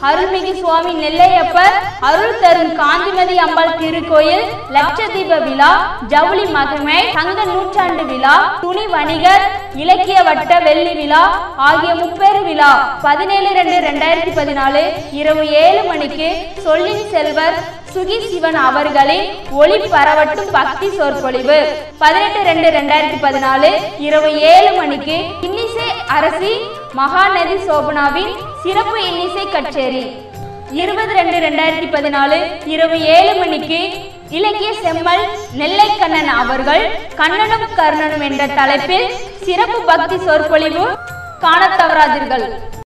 அருள்மிகு சுவாமி நெல்லையப்பர் அருள் தரும் காந்திமதி அம்பாள் திருக்கோயில் லட்சதீப விழா ஜவுளி மகிமை சங்க நூற்றாண்டு விழா துணி வணிகர் இலக்கிய வட்ட வெள்ளி விழா ஆகிய முப்பெரு விழா பதினேழு ரெண்டு ரெண்டாயிரத்தி பதினாலு இரவு ஏழு மணிக்கு சொல்லின் செல்வர் சுகி சிவன் அவர்களின் ஒளி பரவட்டும் பக்தி சொற்பொழிவு பதினெட்டு ரெண்டு ரெண்டாயிரத்தி பதினாலு இரவு ஏழு மணிக்கு இன்னிசை அரசி மகாநதி சோபனாவின் சிறப்பு இன்னிசை கச்சேரி இருபது ரெண்டு ரெண்டாயிரத்தி பதினாலு இரவு ஏழு மணிக்கு இலக்கிய செம்மல் நெல்லைக்கண்ணன் அவர்கள் கண்ணனும் கர்ணனும் என்ற தலைப்பில் சிறப்பு பக்தி சொற்பொழிவு காணத் தவறாதீர்கள்